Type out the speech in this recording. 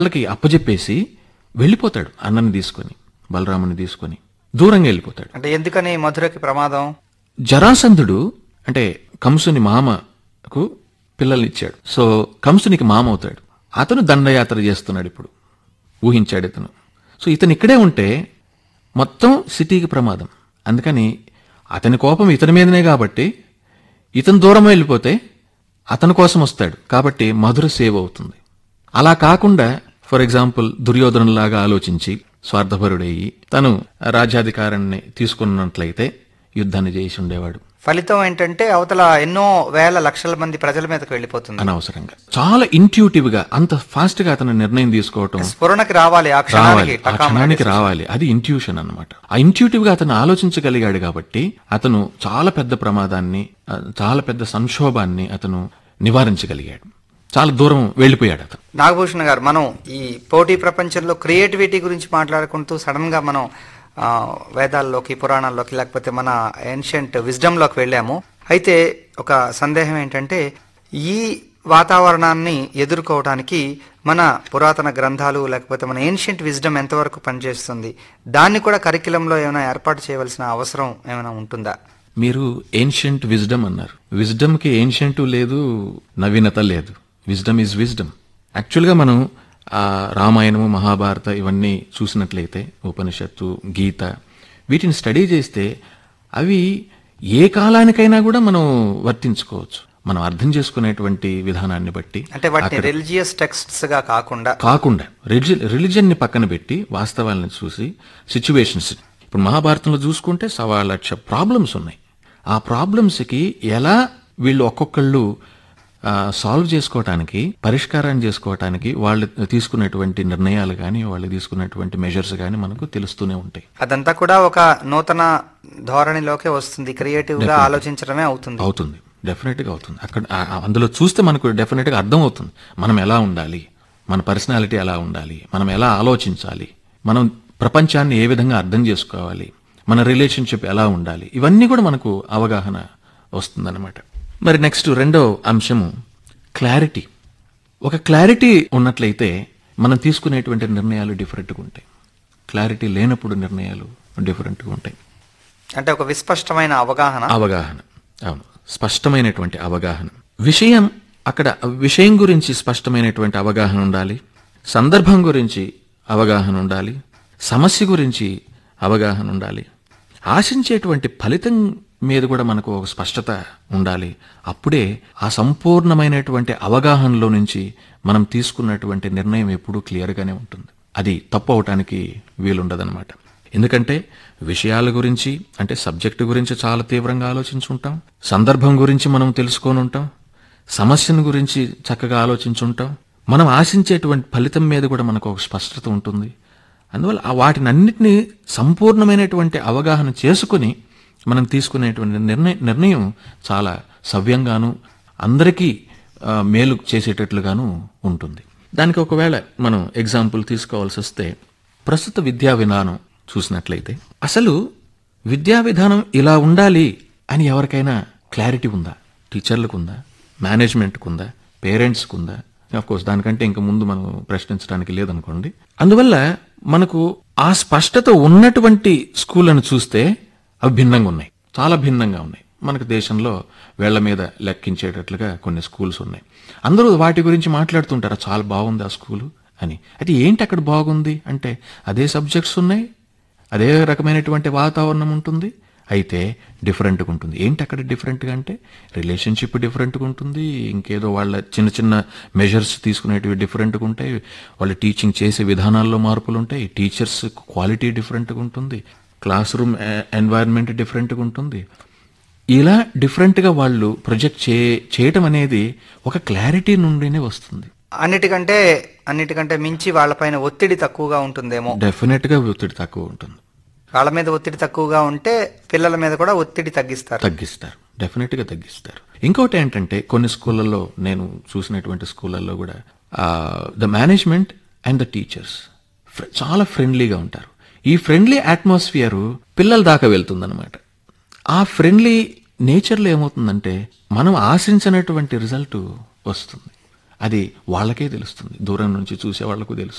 వాళ్ళకి అప్పజెప్పేసి వెళ్ళిపోతాడు అన్నని తీసుకొని బలరాముని తీసుకొని దూరంగా వెళ్ళిపోతాడు అంటే ఎందుకని మధురకి ప్రమాదం జరాసంధుడు అంటే కంసుని మామకు పిల్లల్ని ఇచ్చాడు సో కంసునికి మామ అవుతాడు అతను దండయాత్ర చేస్తున్నాడు ఇప్పుడు ఊహించాడు ఇతను సో ఇతను ఇక్కడే ఉంటే మొత్తం సిటీకి ప్రమాదం అందుకని అతని కోపం ఇతని మీదనే కాబట్టి ఇతను దూరం వెళ్ళిపోతే అతని కోసం వస్తాడు కాబట్టి మధుర సేవ్ అవుతుంది అలా కాకుండా ఫర్ ఎగ్జాంపుల్ దుర్యోధనులాగా ఆలోచించి స్వార్థపరుడయ్యి తను రాజ్యాధికారాన్ని తీసుకున్నట్లయితే యుద్ధాన్ని చేసి ఉండేవాడు ఫలితం ఏంటంటే అవతల ఎన్నో వేల లక్షల మంది ప్రజల మీదకి వెళ్ళిపోతుంది అనవసరంగా చాలా ఇంట్యూటివ్ గా అంత ఫాస్ట్ గా అతను నిర్ణయం తీసుకోవటం స్ఫురణకి రావాలి ఆ క్షణానికి రావాలి ఆ టకామని. క్షణానికి రావాలి అది ఇంట్యూషన్ అన్నమాట ఆ ఇంట్యూటివ్ గా అతను ఆలోచించగలిగాడు కాబట్టి అతను చాలా పెద్ద ప్రమాదాన్ని ఆ, చాలా పెద్ద సంక్షోభాన్ని అతను నివారించగలిగాడు చాలా దూరం వెళ్ళిపోయాడు అతను నాగభూషణ్ గారు మనం ఈ పోటీ ప్రపంచంలో క్రియేటివిటీ గురించి మాట్లాడుకుంటూ సడన్ గా మనం ఆ, వేదాల్లోకి పురాణాల్లోకి లేకపోతే మన ఏన్షియంట్ విజ్డమ్లోకి వెళ్ళాము అయితే ఒక సందేహం ఏంటంటే ఈ వాతావరణాన్ని ఎదుర్కోవడానికి మన పురాతన గ్రంథాలు లేకపోతే మన ఏన్షియంట్ విజ్డమ్ ఎంతవరకు పనిచేస్తుంది దాన్ని కూడా కరికులంలో ఏమైనా ఏర్పాటు చేయవలసిన అవసరం ఏమైనా ఉంటుందా మీరు ఏన్షియంట్ విజ్డమ్ అన్నారు విజ్డమ్ కి ఏన్షియంట్ లేదు నవీనత లేదు విజ్డమ్ ఈజ్ విజ్డమ్ యాక్చువల్ గా మనం ఆ రామాయణము మహాభారత ఇవన్నీ చూసినట్లయితే ఉపనిషత్తు గీత వీటిని స్టడీ చేస్తే అవి ఏ కాలానికైనా కూడా మనం వర్తించుకోవచ్చు మనం అర్థం చేసుకునేటువంటి విధానాన్ని బట్టి అంటే వాటిని రిలీజియస్ టెక్స్ట్స్ గా కాకుండా కాకుండా రిలిజన్ ని పక్కన పెట్టి వాస్తవాలను చూసి సిచ్యువేషన్స్ ఇప్పుడు మహాభారతంలో చూసుకుంటే సవా లక్ష ప్రాబ్లమ్స్ ఉన్నాయి ఆ ప్రాబ్లమ్స్ కి ఎలా వీళ్ళు ఒక్కొక్కళ్ళు సాల్వ్ చేసుకోవటానికి పరిష్కారం చేసుకోవటానికి వాళ్ళు తీసుకున్నటువంటి నిర్ణయాలు కానీ వాళ్ళు తీసుకున్నటువంటి మెజర్స్ కానీ మనకు తెలుస్తూనే ఉంటాయి అదంతా కూడా ఒక నూతన ధోరణిలోకే వస్తుంది క్రియేటివ్ గా ఆలోచించడమే అవుతుంది అవుతుంది డెఫినెట్ గా అవుతుంది అక్కడ ఆ- ఆ- అందులో చూస్తే మనకు డెఫినెట్ గా అర్థం అవుతుంది మనం ఎలా ఉండాలి మన పర్సనాలిటీ ఎలా ఉండాలి మనం ఎలా ఆలోచించాలి మనం ప్రపంచాన్ని ఏ విధంగా అర్థం చేసుకోవాలి మన రిలేషన్షిప్ ఎలా ఉండాలి ఇవన్నీ కూడా మనకు అవగాహన వస్తుందన్నమాట మరి నెక్స్ట్ రెండో అంశము క్లారిటీ ఒక క్లారిటీ ఉన్నట్లయితే మనం తీసుకునేటువంటి నిర్ణయాలు డిఫరెంట్గా ఉంటాయి క్లారిటీ లేనప్పుడు నిర్ణయాలు డిఫరెంట్గా ఉంటాయి అంటే ఒక విస్పష్టమైన అవగాహన అవగాహన అవును స్పష్టమైనటువంటి అవగాహన విషయం అక్కడ విషయం గురించి స్పష్టమైనటువంటి అవగాహన ఉండాలి సందర్భం గురించి అవగాహన ఉండాలి సమస్య గురించి అవగాహన ఉండాలి ఆశించేటువంటి ఫలితం మీద కూడా మనకు ఒక స్పష్టత ఉండాలి అప్పుడే ఆ సంపూర్ణమైనటువంటి అవగాహనలో నుంచి మనం తీసుకున్నటువంటి నిర్ణయం ఎప్పుడూ క్లియర్గానే ఉంటుంది అది తప్పు అవటానికి వీలుండదన్నమాట ఎందుకంటే విషయాల గురించి అంటే సబ్జెక్టు గురించి చాలా తీవ్రంగా ఆలోచించుంటాం సందర్భం గురించి మనం తెలుసుకొని ఉంటాం సమస్యను గురించి చక్కగా ఆలోచించుంటాం మనం ఆశించేటువంటి ఫలితం మీద కూడా మనకు ఒక స్పష్టత ఉంటుంది అందువల్ల ఆ వాటినన్నిటినీ సంపూర్ణమైనటువంటి అవగాహన చేసుకుని మనం తీసుకునేటువంటి నిర్ణయం నిర్ణయం చాలా సవ్యంగాను అందరికీ ఆ, మేలు చేసేటట్లుగాను ఉంటుంది దానికి ఒకవేళ మనం ఎగ్జాంపుల్ తీసుకోవాల్సి వస్తే ప్రస్తుత విద్యా విధానం చూసినట్లయితే అసలు విద్యా విధానం ఇలా ఉండాలి అని ఎవరికైనా క్లారిటీ ఉందా టీచర్లకు ఉందా మేనేజ్మెంట్కు ఉందా పేరెంట్స్కి ఉందా ఆఫ్ కోర్స్ దానికంటే ఇంకా ముందు మనం ప్రశ్నించడానికి లేదనుకోండి అందువల్ల మనకు ఆ స్పష్టత ఉన్నటువంటి స్కూళ్ళను చూస్తే అవి భిన్నంగా ఉన్నాయి చాలా భిన్నంగా ఉన్నాయి మనకు దేశంలో వేళ్ల మీద లెక్కించేటట్లుగా కొన్ని స్కూల్స్ ఉన్నాయి అందరూ వాటి గురించి మాట్లాడుతుంటారు చాలా బాగుంది ఆ స్కూలు అని అయితే ఏంటి అక్కడ బాగుంది అంటే అదే సబ్జెక్ట్స్ ఉన్నాయి అదే రకమైనటువంటి వాతావరణం ఉంటుంది అయితే డిఫరెంట్గా ఉంటుంది ఏంటి అక్కడ డిఫరెంట్గా అంటే రిలేషన్షిప్ డిఫరెంట్గా ఉంటుంది ఇంకేదో వాళ్ళ చిన్న చిన్న మెజర్స్ తీసుకునేటివి డిఫరెంట్గా ఉంటాయి వాళ్ళ టీచింగ్ చేసే విధానాల్లో మార్పులు ఉంటాయి టీచర్స్ క్వాలిటీ డిఫరెంట్గా ఉంటుంది క్లాస్ రూమ్ ఎన్వైరన్మెంట్ డిఫరెంట్గా ఉంటుంది ఇలా డిఫరెంట్గా వాళ్ళు ప్రొజెక్ట్ చే చేయటం అనేది ఒక క్లారిటీ నుండినే వస్తుంది అన్నిటికంటే అన్నిటికంటే మించి వాళ్ళపైన ఒత్తిడి తక్కువగా ఉంటుందేమో డెఫినెట్గా ఒత్తిడి తక్కువ ఉంటుంది వాళ్ళ మీద ఒత్తిడి తక్కువగా ఉంటే పిల్లల మీద కూడా ఒత్తిడి తగ్గిస్తారు తగ్గిస్తారు డెఫినెట్ గా తగ్గిస్తారు ఇంకోటి ఏంటంటే కొన్ని స్కూళ్ళల్లో నేను చూసినటువంటి స్కూళ్ళల్లో కూడా the management and the teachers చాలా ఫ్రెండ్లీగా ఉంటారు ఈ ఫ్రెండ్లీ అట్మాస్ఫియర్ పిల్లల దాకా వెళ్తుందన్నమాట ఆ ఫ్రెండ్లీ నేచర్లో ఏమవుతుందంటే మనం ఆశించినటువంటి రిజల్ట్ వస్తుంది అది వాళ్ళకే తెలుస్తుంది దూరం నుంచి చూసే వాళ్లకు తెలుస్తుంది